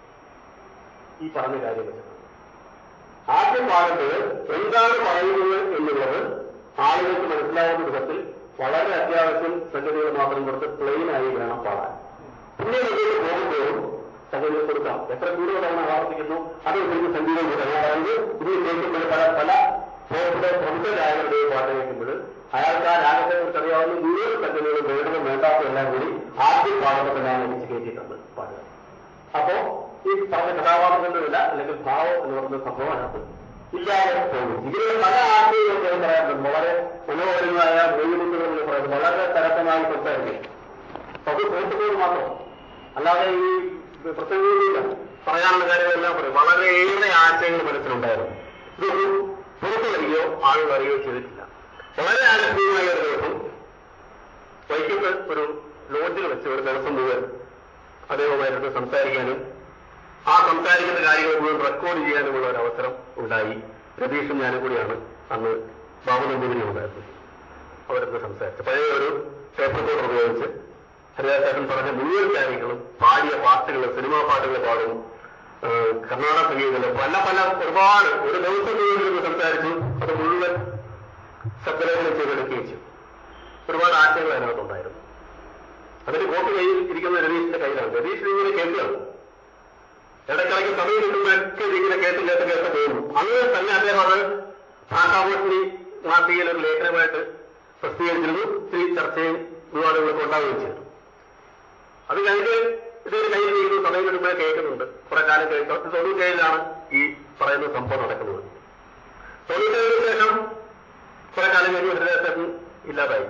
ഈ പറഞ്ഞ കാര്യം വെച്ചാണ് ആദ്യം പാടുന്നത് എന്താണ് പറയുന്നത് എന്നുള്ളത് ആളുകൾക്ക് മനസ്സിലാവുന്ന വിധത്തിൽ വളരെ അത്യാവശ്യം സംഗതികൾ മാത്രം കൊടുത്ത് പ്ലെയിൻ ആയി വേണം പാടാൻ പിന്നെ മുന്നോട്ട് പോകുമ്പോഴും സംഗതികൾ കൊടുക്കാം എത്ര കൂടുതൽ തവണ ആവർത്തിക്കുന്നു അതനുസരിച്ച് സംഗീതം കൊടുക്കാം ഞാൻ പറയുന്നത് ഇത് കേൾക്കുമ്പോൾ പല പല ഫോർയുടെ പ്രമുഖ ഗായകരുടെയും പാട്ട് കേൾക്കുമ്പോൾ അയാൾക്ക് ആ രാഗത്തെ കുറിച്ച് അറിയാവുന്ന മുഴുവൻ സംഗതികളും വേണ്ടതും വേണ്ടാത്തതും എല്ലാം കൂടി ആദ്യം പാടുമ്പോൾ തന്നെ അടിച്ച് കയറ്റിയിട്ടുണ്ട് പാടുക അപ്പോ ഈ പറഞ്ഞ കഥാപാത്രങ്ങളില്ല അല്ലെങ്കിൽ ഭാവം എന്ന് പറയുന്ന സംഭവം അതിനകത്ത് ഇല്ലാതെ പോകും ഇതിലുള്ള പല ആശയങ്ങളും ഞാൻ പറയാറുണ്ട് വളരെ മനോഹരമായ മൂല്യബന്ധങ്ങൾ എന്ന് പറയുന്നത് വളരെ തരത്തമായി സംസാരിക്കും അത് സുഹൃത്തുക്കളോട് മാത്രം അല്ലാതെ ഈ പ്രസംഗങ്ങളില്ല പറയാനുള്ള കാര്യങ്ങളെല്ലാം പറയും വളരെയേറെ ആശയങ്ങൾ മനസ്സിലുണ്ടായിരുന്നു ഇതൊരു പുറത്തു വരികയോ ആളുകൾ അറിയുകയോ ചെയ്തിട്ടില്ല വളരെ ആകർഷണീയമായ ഒരു ദിവസം വൈകിട്ട് ഒരു ലോഡ്ജിൽ വെച്ച് ഒരു ദിവസം മുഴുവൻ അദ്ദേഹവുമായിട്ട് സംസാരിക്കാനും ആ സംസാരിക്കുന്ന കാര്യങ്ങൾ മുഴുവൻ റെക്കോർഡ് ചെയ്യാനുമുള്ള ഒരു അവസരം ഉണ്ടായി രതീഷും ഞാനും കൂടിയാണ് അന്ന് ബാബു നമ്പൂതിരി ഉണ്ടായിരുന്നത് അവരൊക്കെ സംസാരിച്ചു പഴയ ഒരു പേപ്പർ കോഡ് ഉപയോഗിച്ച് ഹരിദാസേട്ടൻ പറഞ്ഞ മുഴുവൻ കാര്യങ്ങളും പാടിയ പാട്ടുകൾ സിനിമാ പാട്ടുകൾ പാടും ഏഹ് കർണാടക സംഗീതങ്ങൾ പല പല ഒരുപാട് ഒരു ദിവസം മുഴുവൻ ഇരുന്ന് സംസാരിച്ചു അത് മുഴുവൻ ശബ്ദലേഖനം ചെയ്തെടുക്കുകയും ചെയ്തു ഒരുപാട് ആശയങ്ങൾ അതിനകത്തുണ്ടായിരുന്നു അതിന്റെ കോട്ട് കയ്യിൽ ഇരിക്കുന്ന രതീഷിന്റെ കയ്യിലാണ് രതീഷിന് ഇങ്ങനെ കേൾക്കുകയാണ് ഇടയ്ക്കിടയ്ക്ക് സമയം കിട്ടുമ്പോഴൊക്കെ ഇതിങ്ങനെ കേട്ട് കേട്ട് കേട്ട് പോകുന്നു അങ്ങനെ തന്നെ അദ്ദേഹം അത് ഭാഷാഭൂഷണി മാസികയിൽ ഒരു ലേഖനമായിട്ട് പ്രസിദ്ധീകരിച്ചിരുന്നു ഈ ചർച്ചയും വിവാദങ്ങളൊക്കെ ഉണ്ടാവുകയും ചെയ്തു അത് കഴിഞ്ഞ് ഇതൊരു കയ്യിൽ നീങ്ങുന്നു സമയം കിട്ടുമ്പോഴേ കേൾക്കുന്നുണ്ട് കുറെ കാലം കഴിക്കും തൊണ്ണൂറ്റേഴിലാണ് ഈ പറയുന്ന സംഭവം നടക്കുന്നത് തൊണ്ണൂറ്റേഴിന് ശേഷം കുറെ കാലം കഴിഞ്ഞ് ഹരിദാസൻ ഇല്ലാതായി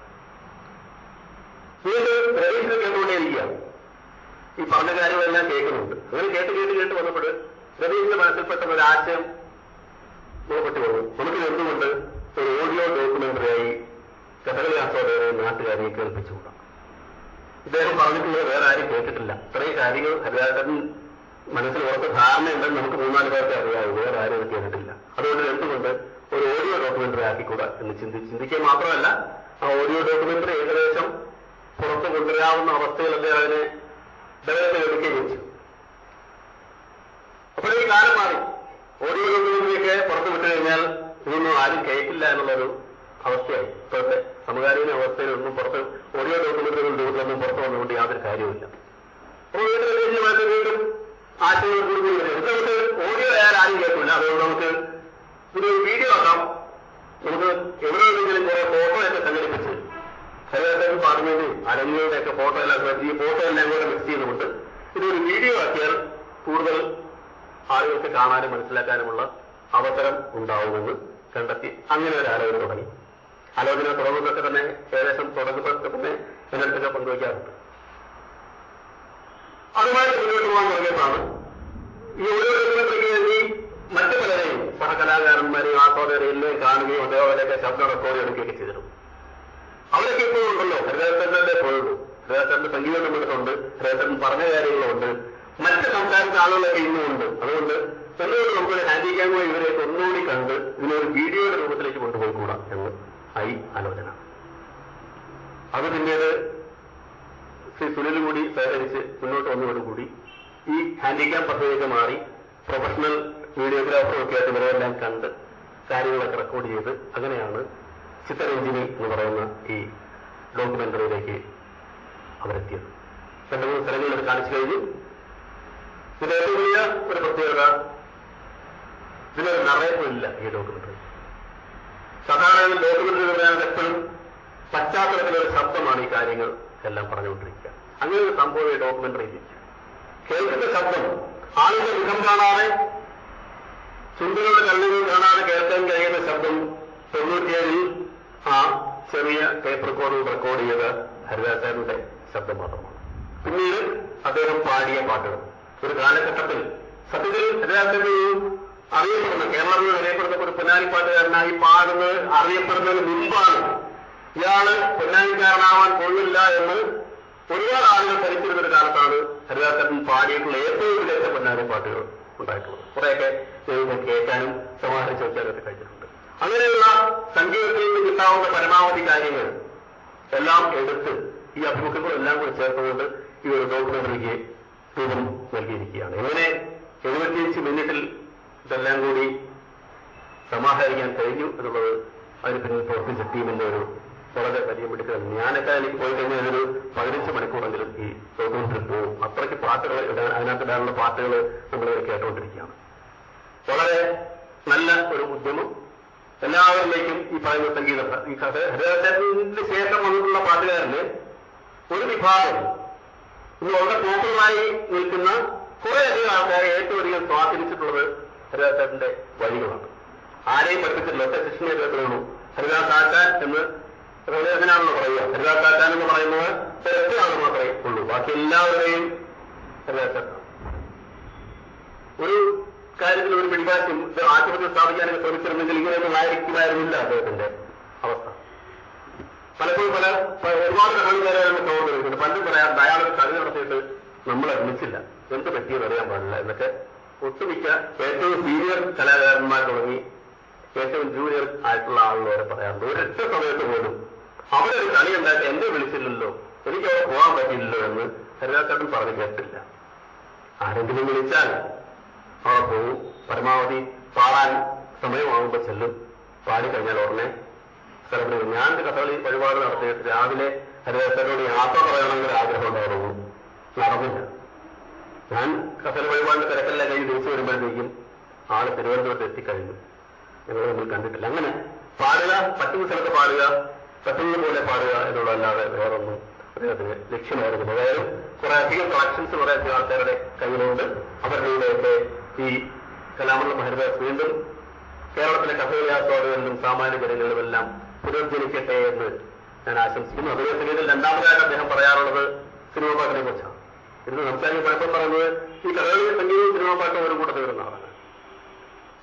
വീണ്ടും രവീന്ദ്രൻ കേട്ടുകൊണ്ടേയിരിക്കുകയാണ് ഈ പറഞ്ഞ കാര്യങ്ങളെല്ലാം കേൾക്കുന്നുണ്ട് അങ്ങനെ കേട്ട് കേട്ട് കേട്ട് വന്നപ്പോൾ രവീന്ദ്രന്റെ മനസ്സിൽപ്പെട്ട ഒരു ആശയം നോക്കട്ടെ വന്നു നമുക്ക് എന്തുകൊണ്ട് ഒരു ഓഡിയോ ഡോക്യുമെന്ററിയായി കഥകളി ആസ്വാദകരെ നാട്ടുകാരെ കേൾപ്പിച്ചുകൂടാ ഇദ്ദേഹം പറഞ്ഞിട്ടുള്ളത് വേറെ ആരും കേട്ടിട്ടില്ല ഇത്രയും കാര്യങ്ങൾ ഹരിതാരൻ മനസ്സിൽ ഉറച്ച ധാരണയുണ്ടെന്ന് നമുക്ക് മൂന്നാല് പേർക്ക് അറിയാവൂ വേറെ ആരും ഇത് കേട്ടിട്ടില്ല അതുകൊണ്ട് എന്തുകൊണ്ട് ഒരു ഓഡിയോ ഡോക്യുമെന്ററി ആക്കിക്കൂടാ എന്ന് ചിന്തി ചിന്തിക്കുക മാത്രമല്ല ആ ഓഡിയോ ഡോക്യുമെന്ററി ഏകദേശം പുറത്തു കൊണ്ടുവരാവുന്ന അവസ്ഥയിൽ അദ്ദേഹം അതിനെ ഡെവലപ്പ് എടുക്കുകയും ചെയ്തു അപ്പോഴേ കാലം മാറി ഓഡിയോ ഡോക്യുമെന്ററിയൊക്കെ പുറത്തു വിട്ടു കഴിഞ്ഞാൽ ഇതൊന്നും ആരും കേൾക്കില്ല എന്നുള്ളൊരു അവസ്ഥയായി ഇപ്പോഴത്തെ സമകാലീന അവസ്ഥയിലൊന്നും പുറത്ത് ഓഡിയോ ഡോക്യുമെന്ററികൾ രൂപത്തിലൊന്നും പുറത്തു വന്നുകൊണ്ട് യാതൊരു കാര്യവുമില്ല അപ്പോൾ വീണ്ടും ടെലിവിഷനുമായിട്ട് വീണ്ടും ആശയങ്ങൾ കൂടി കൂടി വരും ഇത് നമുക്ക് ഓഡിയോ ആയാലും ആരും കേൾക്കില്ല അതുകൊണ്ട് നമുക്ക് ഒരു വീഡിയോ ആക്കാം നമുക്ക് എവിടെ നിന്നെങ്കിലും കുറെ ഫോട്ടോ ഒക്കെ സംഘടിപ്പിച്ച് ഹരിയാട്ടൻ പാർലമെന്റ് അരങ്ങയുടെ ഒക്കെ ഫോട്ടോ എല്ലാം കൂടെ- ഈ ഫോട്ടോ എല്ലാം കൂടെ മിക്സ് ചെയ്തുകൊണ്ട് ഇതൊരു വീഡിയോ ആക്കിയാൽ കൂടുതൽ ആളുകൾക്ക് കാണാനും മനസ്സിലാക്കാനുമുള്ള അവസരം ഉണ്ടാവുമെന്ന് കണ്ടെത്തി അങ്ങനെ ഒരു ആലോചന തുടങ്ങി ആലോചന തുടങ്ങുന്നതൊക്കെ തന്നെ ഏകദേശം തുടങ്ങുന്നതൊക്കെ തന്നെ എന്നൊക്കെ പങ്കുവയ്ക്കാറുണ്ട് അതുമായിട്ട് മുന്നോട്ട് പോകാൻ തുടങ്ങിയതാണ് ഈ ഓരോ ഡോക്യുമെന്ററിക്ക് ഈ മറ്റു പലരെയും സഹകലാകാരന്മാരെയും ആസ്വാദകരെയും കാണുകയും അതേപോലെയൊക്കെ ശബ്ദം റെക്കോർഡ് എടുക്കുകയൊക്കെ ചെയ്തിരുന്നു അവരൊക്കെ ഇപ്പോഴും ഉണ്ടല്ലോ ഹരിദാസന്റെ പോയുള്ളൂ ഹരിദാസന്റെ സംഗീതം നമ്മളിട്ടുണ്ട് ഹരിദാസൻ പറഞ്ഞ കാര്യങ്ങളുണ്ട് മറ്റ് സംസ്ഥാനത്തെ ആളുകളൊക്കെ ഇന്നും ഉണ്ട് അതുകൊണ്ട് എന്തുകൊണ്ട് നമുക്കൊരു ഹാൻഡിക്യാമോ ഇവരെയൊക്കെ ഒന്നുകൂടി കണ്ട് ഇതിനൊരു വീഡിയോയുടെ രൂപത്തിലേക്ക് കൊണ്ടുപോയിക്കൂടാ എന്ന് ആയി ആലോചന അത് പിന്നീട് ശ്രീ സുനിൽ കൂടി സഹകരിച്ച് മുന്നോട്ട് വന്നതോടുകൂടി ഈ ഹാൻഡിക്യാം പദ്ധതിയൊക്കെ മാറി പ്രൊഫഷണൽ വീഡിയോഗ്രാഫറും ഒക്കെ ആയിട്ട് ഇവരെല്ലാം കണ്ട് കാര്യങ്ങളൊക്കെ റെക്കോർഡ് ചെയ്ത് അങ്ങനെയാണ് ചിത്രരഞ്ജിനി എന്ന് പറയുന്ന ഈ ഡോക്യുമെന്ററിയിലേക്ക് അവരെത്തിയത് രണ്ട് മൂന്ന് സ്ഥലങ്ങളിൽ അത് കാണിച്ചു കഴിഞ്ഞു ഇതിന്റെ ഏറ്റവും വലിയ ഒരു പ്രത്യേകത ഇതിനൊരു നറേറ്റമില്ല ഈ ഡോക്യുമെന്ററി സാധാരണ ഡോക്യുമെന്ററി പറയുന്നത് എപ്പോഴും പശ്ചാത്തലത്തിലൊരു ശബ്ദമാണ് ഈ കാര്യങ്ങൾ എല്ലാം പറഞ്ഞുകൊണ്ടിരിക്കുക അങ്ങനെ ഒരു സംഭവം ഈ ഡോക്യുമെന്ററി കേൾക്കുന്ന ശബ്ദം ആളുടെ മുഖം കാണാതെ ചുണ്ടുകളുടെ കണ്ണുകൾ കാണാതെ കേൾക്കാൻ കഴിയുന്ന ശബ്ദം തൊണ്ണൂറ്റിയേഴിൽ ആ ചെറിയ ടേപ്പ് റെക്കോർഡിൽ റെക്കോർഡ് ചെയ്ത ഹരിദാസാറിന്റെ ശബ്ദം മാത്രമാണ് പിന്നീട് അദ്ദേഹം പാടിയ പാട്ടുകൾ ഒരു കാലഘട്ടത്തിൽ സത്യത്തിൽ ഹരിദാസന്റെ ഈ അറിയപ്പെടുന്ന കേരളത്തിൽ അറിയപ്പെടുന്ന ഒരു പൊന്നാനി പാട്ടുകാരനായി പാടുന്നത് അറിയപ്പെടുന്നതിന് മുമ്പാണ് ഇയാള് പൊന്നാനിക്കാരനാവാൻ കൊള്ളില്ല എന്ന് ഒരുപാട് ആളുകൾ ധരിച്ചിരുന്ന ഒരു കാലത്താണ് ഹരിദാസൻ പാടിയിട്ടുള്ള ഏറ്റവും മികച്ച പൊന്നാനി പാട്ടുകൾ ഉണ്ടായിട്ടുള്ളത് കുറെയൊക്കെ നിങ്ങൾക്ക് കേൾക്കാനും സമാഹരിച്ച് വെക്കാനൊക്കെ കഴിഞ്ഞിട്ടുണ്ട് അങ്ങനെയുള്ള സംഗീതത്തിൽ നിന്ന് കിട്ടാവുന്ന പരമാവധി കാര്യങ്ങൾ എല്ലാം എടുത്ത് ഈ അഭിമുഖങ്ങളെല്ലാം കൂടി ചേർത്തുകൊണ്ട് ഈ ഒരു ഡോക്യുമെന്ററിക്ക് രൂപം നൽകിയിരിക്കുകയാണ് എങ്ങനെ എഴുപത്തിയഞ്ച് മിനിറ്റിൽ ഇതെല്ലാം കൂടി സമാഹരിക്കാൻ കഴിഞ്ഞു എന്നുള്ളത് അതിന് പിന്നിൽ പ്രവർത്തിച്ച ടീമിന്റെ ഒരു വളരെ വലിയ മിടുക്കാണ് ഞാനൊക്കെ എനിക്ക് പോയി കഴിഞ്ഞാൽ ഒരു പതിനഞ്ച് മണിക്കൂറെങ്കിലും ഈ ഡോക്യുമെന്ററി പോകും അത്രയ്ക്ക് പാട്ടുകൾ ഇടാൻ അതിനകത്ത് ഇടാനുള്ള പാട്ടുകൾ നമ്മൾ കേട്ടുകൊണ്ടിരിക്കുകയാണ് വളരെ നല്ല ഒരു ഉദ്യമം എല്ലാവരിലേക്കും ഈ പറയുന്ന സംഗീതം ഈ കഥ ഹരിദാസന്റെ ശേഷം വന്നിട്ടുള്ള പാട്ടുകാരില് ഒരു വിഭാഗം ഇന്ന് വളരെ പോപ്പുലറായി നിൽക്കുന്ന കുറേയധികം ആൾക്കാരെ ഏറ്റവും അധികം സ്വാധീനിച്ചിട്ടുള്ളത് ഹരിദാസന്റെ വഴികളാണ് ആരെയും പഠിപ്പിച്ചിട്ടില്ല ഒറ്റ ശിക്ഷണ കേട്ടുള്ളൂ ഹരിദാസ് ആക്കാൻ എന്ന് ഹൃദയത്തിനാണല്ലോ പറയുക ഹരിദാസ് ആക്കാൻ എന്ന് പറയുന്നത് ഒറ്റ ആൾ മാത്രമേ ഉള്ളൂ ബാക്കി എല്ലാവരെയും ഹരിദാസ് ഒരു കാര്യത്തിൽ ഒരു പിടിവാശം ഇത് ആശുപത്രി സ്ഥാപിക്കാനൊക്കെ ശ്രമിച്ചിരുന്നെങ്കിൽ ഇങ്ങനെയൊന്നും ആയിരിക്കുമായിരുന്നില്ല അദ്ദേഹത്തിന്റെ അവസ്ഥ പലപ്പോഴും പല പ- ഒരുപാട് കഥകളുകാരെ നമുക്ക് ഓർമ്മ വരുന്നുണ്ട് പലരും പറയാറുണ്ട് അയാൾ ഒരു കളി നടത്തിയിട്ട് നമ്മളെ വിളിച്ചില്ല എന്ത് പറ്റിയെന്ന് അറിയാൻ പാടില്ല എന്നൊക്കെ ഒട്ടുമിക്ക ഏറ്റവും സീനിയർ കലാകാരന്മാർ തുടങ്ങി ഏറ്റവും ജൂനിയർ ആയിട്ടുള്ള ആളുകൾ വരെ പറയാറുണ്ട് ഒരൊറ്റ സമയത്ത് പോലും അവരൊരു കളി ഉണ്ടാക്കി എന്നെ വിളിച്ചില്ലല്ലോ എനിക്ക് അവിടെ പോകാൻ പറ്റില്ലല്ലോ എന്ന് ഹരിദാസേട്ടൻ പറഞ്ഞു കേട്ടില്ല ആരെങ്കിലും വിളിച്ചാൽ അവിടെ പോകും പരമാവധി പാടാൻ സമയമാകുമ്പോൾ ചെല്ലും പാടിക്കഴിഞ്ഞാൽ ഉടനെ സ്ഥലപ്പെടും ഞാൻ ഒരു കഥകളി വഴിപാട് നടത്തിയിട്ട് രാവിലെ ഹരിദാസനോട് യാത്ര പറയണമെങ്കിൽ ആഗ്രഹം ഉണ്ടായിരുന്നു നടന്നില്ല ഞാൻ കഥകളി വഴിപാടിന്റെ തിരക്കെല്ലാം കഴിഞ്ഞ് തിരിച്ചു വരുമ്പോഴത്തേക്കും ആള് തിരുവനന്തപുരത്ത് എത്തിക്കഴിഞ്ഞു ഞങ്ങൾ നമ്മൾ കണ്ടിട്ടില്ല അങ്ങനെ പാടുക പറ്റുന്ന സ്ഥലത്ത് പാടുക പറ്റുന്ന പോലെ പാടുക എന്നുള്ളതല്ലാതെ വേറൊന്നും അദ്ദേഹത്തിന് ലക്ഷ്യമായിരുന്നു അതായത് കുറെ അധികം കളക്ഷൻസ് കുറെ അധികം ആൾക്കാരുടെ കയ്യിലുണ്ട് അവരുടെയൊക്കെ ഈ കലാമണ്ഡലം ഹരിദാസ് വീണ്ടും കേരളത്തിലെ കഥകളി ആസ്വാദകരിലും സാമാന്യ ജനങ്ങളിലും എല്ലാം പുനർജനിക്കട്ടെ എന്ന് ഞാൻ ആശംസിക്കുന്നു അതുപോലെ സിനിമയിൽ രണ്ടാമതായിട്ട് അദ്ദേഹം പറയാറുള്ളത് സിനിമ പാട്ടിനെ കുറിച്ചാണ് ഇരുന്ന് സംസാരിക്കുമ്പോൾ പറയുന്നത് ഈ കഥകളി സംഗീതവും സിനിമ പാട്ടും ഒരു കൂട്ടത്തിൽ വരുന്നതാണ്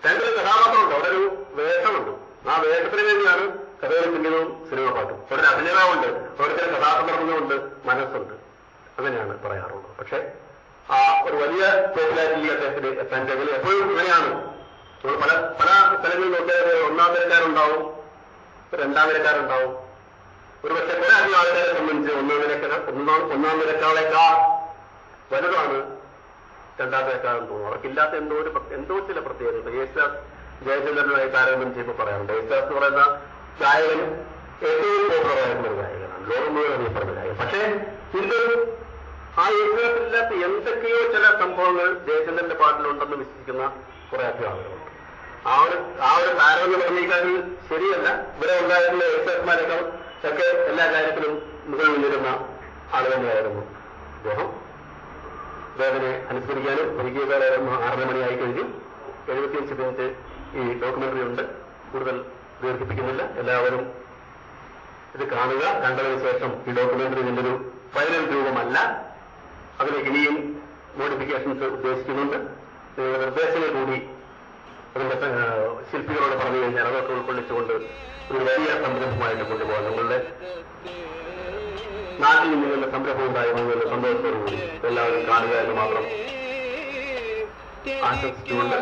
രണ്ടിലും കഥാപാത്രമുണ്ട് അവിടെ ഒരു വേഷമുണ്ട് ആ വേഷത്തിന് വേണ്ടിയാണ് കഥകളും പിന്നീടും സിനിമ പാട്ടും അവിടെ ഒരു അഭിനയമുണ്ട് അവിടെ ചില കഥാസന്ദർഭങ്ങളുണ്ട് മനസ്സുണ്ട് അങ്ങനെയാണ് പറയാറുള്ളത് പക്ഷെ ആ ഒരു വലിയ പോപ്പുലാരിറ്റി അദ്ദേഹത്തിന് എത്താൻ കഴിഞ്ഞാൽ എപ്പോഴും ഇങ്ങനെയാണ് നമ്മൾ പല പല സ്ഥലങ്ങളിൽ നോക്കിയാൽ ഒന്നാം നിരക്കാരുണ്ടാവും രണ്ടാം നിരക്കാരുണ്ടാവും ഒരു പക്ഷെ കുറെ അധികം ആൾക്കാരെ സംബന്ധിച്ച് ഒന്നാം നിരക്കാർ ഒന്നാം ഒന്നാം നിരക്കാളേക്കാൾ വലുതാണ് രണ്ടാം നിരക്കാരെന്ന് തോന്നുന്നു അവർക്കില്ലാത്ത എന്തോ ഒരു പ്ര- എന്തോ ചില പ്രത്യേകത ഇപ്പൊ യേശുദാസ് ജയചന്ദ്രനുമായി താരതമ്യം ചെയ്യുമ്പോൾ പറയാറുണ്ട് യേശുദാസ് എന്ന് പറയുന്ന ഗായകൻ ഏറ്റവും പോപ്പുലർ ആയിട്ടുള്ള ഒരു ഗായകനാണ് ലോകം മുഴുവൻ അറിയപ്പെടുന്ന ഗായകൻ പക്ഷേ ഇതിൽ ആ യേശുദാസില്ലാത്ത എന്തൊക്കെയോ ചില സംഭവങ്ങൾ ജയചന്ദ്രന്റെ പാട്ടിലുണ്ടെന്ന് വിശ്വസിക്കുന്ന കുറെ അധികം ആളുകളുണ്ട് ആ ഒരു ആ ഒരു താരതമ്യം നിർണ്ണയിക്കാൻ ശരിയല്ല ഇവിടെ ഉണ്ടായിരുന്ന യേശുദാസ്മാരൊക്കെ ഒക്കെ എല്ലാ കാര്യത്തിലും മുകളിൽ നിന്നിരുന്ന ആൾ തന്നെയായിരുന്നു അദ്ദേഹം അദ്ദേഹത്തിനെ അനുസ്മരിക്കാനും ഒരുക്കിയതായിരുന്നു ആറര മണിയായി കഴിഞ്ഞു എഴുപത്തിയഞ്ച് മിനിറ്റ് ഈ ഡോക്യുമെന്ററി ഉണ്ട് കൂടുതൽ ദീർഘിപ്പിക്കുന്നില്ല എല്ലാവരും ഇത് കാണുക കണ്ടതിന് ശേഷം ഈ ഡോക്യുമെന്ററി ഇതിന്റെ ഒരു ഫൈനൽ രൂപമല്ല അതിലേക്ക് ഇനിയും മോഡിഫിക്കേഷൻസ് ഉദ്ദേശിക്കുന്നുണ്ട് നിങ്ങളുടെ നിർദ്ദേശങ്ങൾ കൂടി അതിന്റെ ആ, ശില്പികളോട് പറഞ്ഞു കഴിഞ്ഞാൽ അതൊക്കെ ഉൾക്കൊള്ളിച്ചുകൊണ്ട് ഒരു വലിയ സംരംഭമായിട്ട് കൊണ്ടുപോകാൻ നമ്മളുടെ നാട്ടിൽ നിന്നുള്ള സംരംഭം ഉണ്ടായി വന്നതിന്റെ സന്തോഷത്തോടുകൂടി എല്ലാവരും കാണുക എന്ന് മാത്രം ആശംസിച്ചുകൊണ്ട്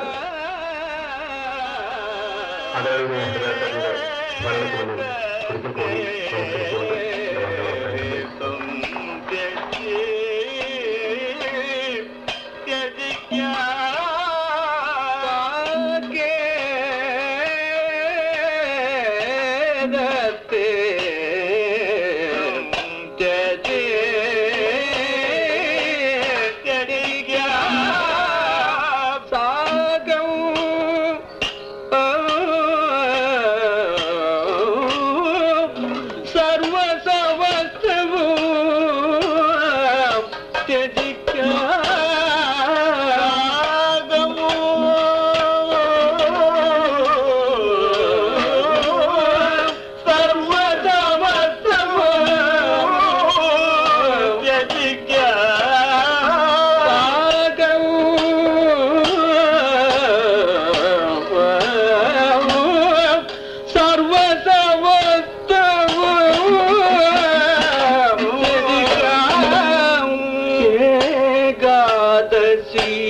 അദ്ദേഹത്തിന്റെ ഹൃദയത്തിന്റെ മരണത്തിന് മുന്നിൽ ഒരിക്കൽ കൂടി നമസ്കരിച്ചുകൊണ്ട് എന്റെ വാക്കുകൾ അവസാനിപ്പിക്കുന്നു. സർവസവസ്തവൂ ത്യജിക്കാകമോ സർവസവസ്തവൂ സർവസവസ്തവൂ ഏകാദശി